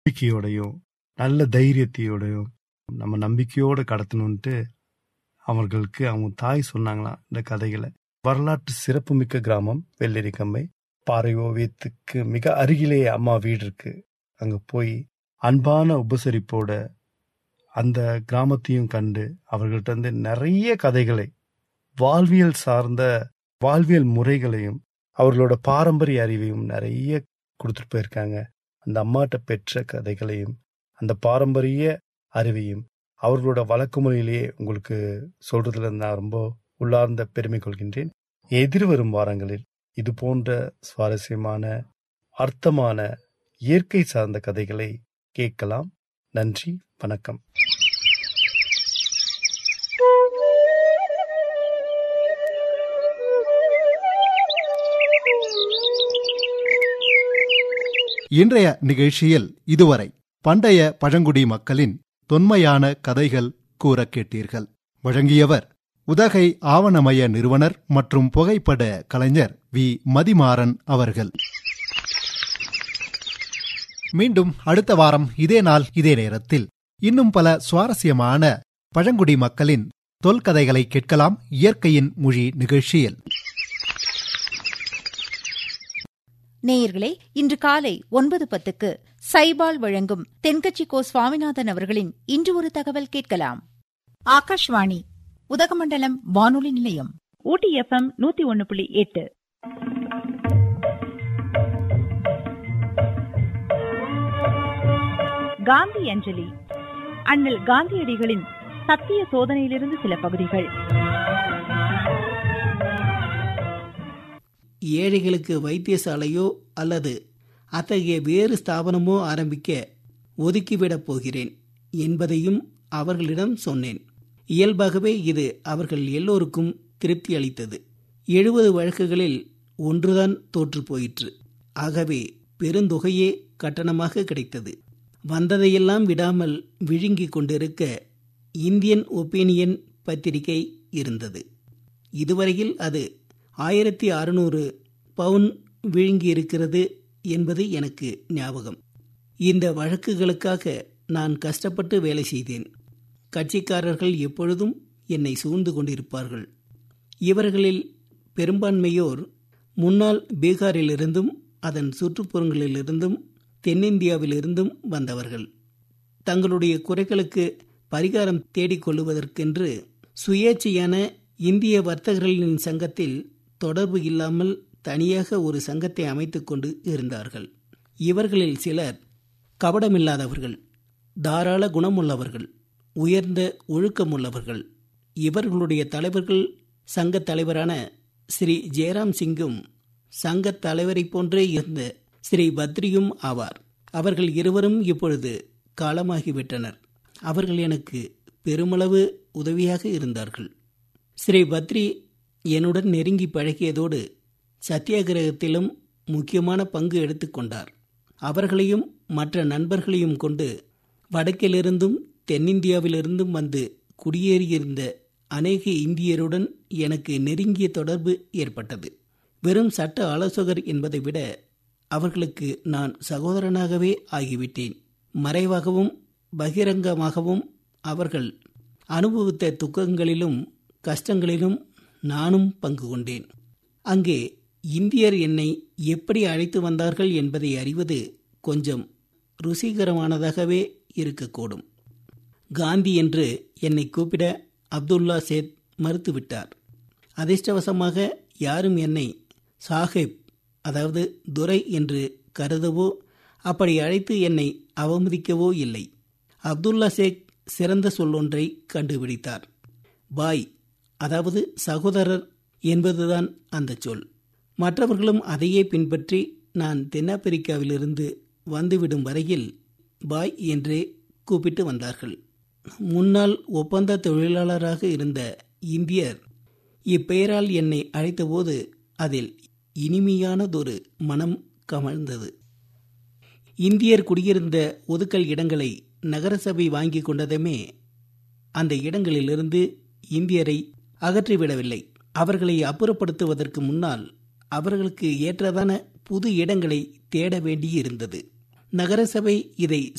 நம்பிக்கையோடையும் நல்ல தைரியத்தையோடையும் நம்ம நம்பிக்கையோட கடத்தணும்ட்டு அவர்களுக்கு அவங்க தாய் சொன்னாங்களாம் இந்த கதைகளை வரலாற்று சிறப்புமிக்க கிராமம் வெள்ளரிக்கம்பை பாறை ஓவியத்துக்கு மிக அருகிலே அம்மா வீடு இருக்கு அங்க போய் அன்பான உபசரிப்போட அந்த கிராமத்தையும் கண்டு அவர்கள்ட்ட இருந்து நிறைய கதைகளை வாழ்வியல் சார்ந்த வாழ்வியல் முறைகளையும் அவர்களோட பாரம்பரிய அறிவையும் நிறைய கொடுத்துட்டு போயிருக்காங்க அந்த அம்மாட்ட பெற்ற கதைகளையும் அந்த பாரம்பரிய அறிவையும் அவர்களோட வழக்கு மொழியிலேயே உங்களுக்கு சொல்றதுல நான் ரொம்ப உள்ளார்ந்த பெருமை கொள்கின்றேன் எதிர்வரும் வாரங்களில் இது போன்ற சுவாரஸ்யமான அர்த்தமான இயற்கை சார்ந்த கதைகளை கேட்கலாம் நன்றி வணக்கம் இன்றைய நிகழ்ச்சியில் இதுவரை பண்டைய பழங்குடி மக்களின் தொன்மையான கதைகள் கூற கேட்டீர்கள் வழங்கியவர் உதகை ஆவணமய நிறுவனர் மற்றும் புகைப்பட கலைஞர் வி மதிமாறன் அவர்கள் மீண்டும் அடுத்த வாரம் இதே நாள் இதே நேரத்தில் இன்னும் பல சுவாரஸ்யமான பழங்குடி மக்களின் தொல்கதைகளை கேட்கலாம் இயற்கையின் மொழி நிகழ்ச்சியில் நேயர்களே இன்று காலை ஒன்பது பத்துக்கு சைபால் வழங்கும் தென்கட்சி கோ சுவாமிநாதன் அவர்களின் இன்று ஒரு தகவல் கேட்கலாம் ஆகாஷ்வாணி உதகமண்டலம் வானொலி நிலையம் ஊட்டி எஃப்எம் நூத்தி ஒன்னு புள்ளி எட்டு காந்தி அஞ்சலி அண்ணல் காந்தியடிகளின் சத்திய சோதனையிலிருந்து சில பகுதிகள் ஏழைகளுக்கு வைத்தியசாலையோ அல்லது அத்தகைய வேறு ஸ்தாபனமோ ஆரம்பிக்க ஒதுக்கிவிடப் போகிறேன் என்பதையும் அவர்களிடம் சொன்னேன் இயல்பாகவே இது அவர்கள் எல்லோருக்கும் திருப்தி அளித்தது எழுபது வழக்குகளில் ஒன்றுதான் தோற்று போயிற்று ஆகவே பெருந்தொகையே கட்டணமாக கிடைத்தது வந்ததையெல்லாம் விடாமல் விழுங்கிக் கொண்டிருக்க இந்தியன் ஒப்பீனியன் பத்திரிகை இருந்தது இதுவரையில் அது ஆயிரத்தி அறுநூறு பவுன் விழுங்கியிருக்கிறது என்பது எனக்கு ஞாபகம் இந்த வழக்குகளுக்காக நான் கஷ்டப்பட்டு வேலை செய்தேன் கட்சிக்காரர்கள் எப்பொழுதும் என்னை சூழ்ந்து கொண்டிருப்பார்கள் இவர்களில் பெரும்பான்மையோர் முன்னாள் பீகாரிலிருந்தும் அதன் சுற்றுப்புறங்களிலிருந்தும் தென்னிந்தியாவிலிருந்தும் வந்தவர்கள் தங்களுடைய குறைகளுக்கு பரிகாரம் தேடிக்கொள்வதற்கென்று சுயேட்சையான இந்திய வர்த்தகர்களின் சங்கத்தில் தொடர்பு இல்லாமல் தனியாக ஒரு சங்கத்தை அமைத்துக் கொண்டு இருந்தார்கள் இவர்களில் சிலர் கபடமில்லாதவர்கள் தாராள குணமுள்ளவர்கள் உயர்ந்த ஒழுக்கமுள்ளவர்கள் இவர்களுடைய தலைவர்கள் சங்கத் தலைவரான ஸ்ரீ ஜெயராம் சிங்கும் சங்கத் தலைவரைப் போன்றே இருந்த ஸ்ரீ பத்ரியும் ஆவார் அவர்கள் இருவரும் இப்பொழுது காலமாகிவிட்டனர் அவர்கள் எனக்கு பெருமளவு உதவியாக இருந்தார்கள் ஸ்ரீ பத்ரி என்னுடன் நெருங்கி பழகியதோடு சத்தியாகிரகத்திலும் முக்கியமான பங்கு எடுத்துக்கொண்டார் அவர்களையும் மற்ற நண்பர்களையும் கொண்டு வடக்கிலிருந்தும் தென்னிந்தியாவிலிருந்தும் வந்து குடியேறியிருந்த அநேக இந்தியருடன் எனக்கு நெருங்கிய தொடர்பு ஏற்பட்டது வெறும் சட்ட ஆலோசகர் என்பதை விட அவர்களுக்கு நான் சகோதரனாகவே ஆகிவிட்டேன் மறைவாகவும் பகிரங்கமாகவும் அவர்கள் அனுபவித்த துக்கங்களிலும் கஷ்டங்களிலும் நானும் பங்கு கொண்டேன் அங்கே இந்தியர் என்னை எப்படி அழைத்து வந்தார்கள் என்பதை அறிவது கொஞ்சம் ருசிகரமானதாகவே இருக்கக்கூடும் காந்தி என்று என்னை கூப்பிட அப்துல்லா சேத் மறுத்துவிட்டார் அதிர்ஷ்டவசமாக யாரும் என்னை சாஹிப் அதாவது துரை என்று கருதவோ அப்படி அழைத்து என்னை அவமதிக்கவோ இல்லை அப்துல்லா சேக் சிறந்த சொல்லொன்றை கண்டுபிடித்தார் பாய் அதாவது சகோதரர் என்பதுதான் அந்த சொல் மற்றவர்களும் அதையே பின்பற்றி நான் தென்னாப்பிரிக்காவிலிருந்து வந்துவிடும் வரையில் பாய் என்றே கூப்பிட்டு வந்தார்கள் முன்னாள் ஒப்பந்த தொழிலாளராக இருந்த இந்தியர் இப்பெயரால் என்னை அழைத்தபோது அதில் இனிமையானதொரு மனம் கமழ்ந்தது இந்தியர் குடியிருந்த ஒதுக்கல் இடங்களை நகரசபை வாங்கி கொண்டதுமே அந்த இடங்களிலிருந்து இந்தியரை அகற்றிவிடவில்லை அவர்களை அப்புறப்படுத்துவதற்கு முன்னால் அவர்களுக்கு ஏற்றதான புது இடங்களை தேட வேண்டியிருந்தது நகரசபை இதை